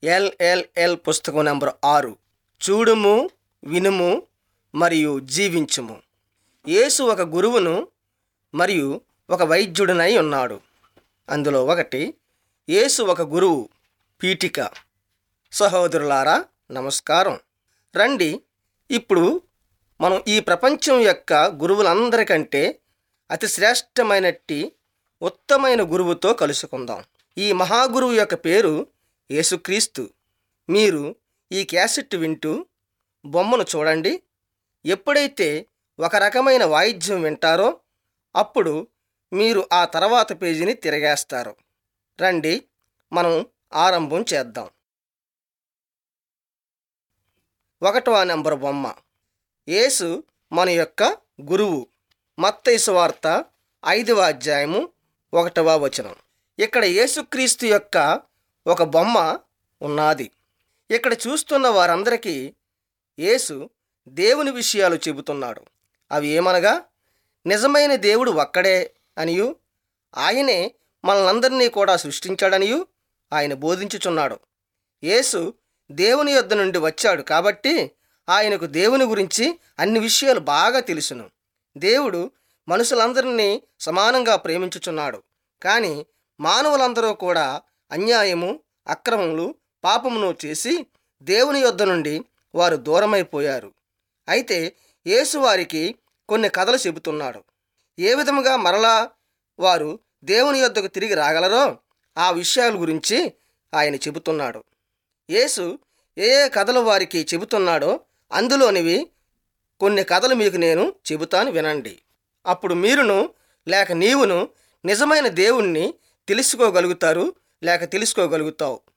LLL పుస్తకం number ఆరు చూడుము వినుము మరియు జీవించుము యేసు ఒక గురువును మరియు ఒక వైద్యుడినై ఉన్నాడు అందులో ఒకటి యేసు ఒక గురువు పీఠిక సహోదరులారా నమస్కారం రండి ఇప్పుడు మనం ఈ ప్రపంచం యొక్క గురువులందరికంటే అతి శ్రేష్టమైనట్టి ఉత్తమైన గురువుతో కలుసుకుందాం ఈ మహాగురువు యొక్క పేరు యేసుక్రీస్తు మీరు ఈ క్యాసెట్ వింటూ బొమ్మను చూడండి ఎప్పుడైతే ఒక రకమైన వాయిద్యం వింటారో అప్పుడు మీరు ఆ తర్వాత పేజీని తిరగేస్తారు రండి మనం ఆరంభం చేద్దాం ఒకటవ నెంబర్ బొమ్మ యేసు మన యొక్క గురువు మత్తైసు వార్త ఐదవ అధ్యాయము ఒకటవ వచనం ఇక్కడ యేసుక్రీస్తు యొక్క ఒక బొమ్మ ఉన్నది ఇక్కడ చూస్తున్న వారందరికీ యేసు దేవుని విషయాలు చెబుతున్నాడు అవి ఏమనగా నిజమైన దేవుడు ఒక్కడే అనియు ఆయనే మనలందరినీ కూడా సృష్టించాడనియు ఆయన బోధించుచున్నాడు యేసు దేవుని యొద్ద నుండి వచ్చాడు కాబట్టి ఆయనకు దేవుని గురించి అన్ని విషయాలు బాగా తెలుసును దేవుడు మనుషులందరినీ సమానంగా ప్రేమించుచున్నాడు కానీ మానవులందరూ కూడా అన్యాయము అక్రమములు పాపమును చేసి దేవుని యొద్ద నుండి వారు దూరమైపోయారు అయితే యేసు వారికి కొన్ని కథలు చెబుతున్నాడు ఏ విధముగా మరలా వారు దేవుని యొద్దకు తిరిగి రాగలరో ఆ విషయాల గురించి ఆయన చెబుతున్నాడు యేసు ఏ ఏ కథలు వారికి చెబుతున్నాడో అందులోనివి కొన్ని కథలు మీకు నేను చెబుతాను వినండి అప్పుడు మీరును లేక నీవును నిజమైన దేవుణ్ణి తెలుసుకోగలుగుతారు లేక తెలుసుకోగలుగుతావు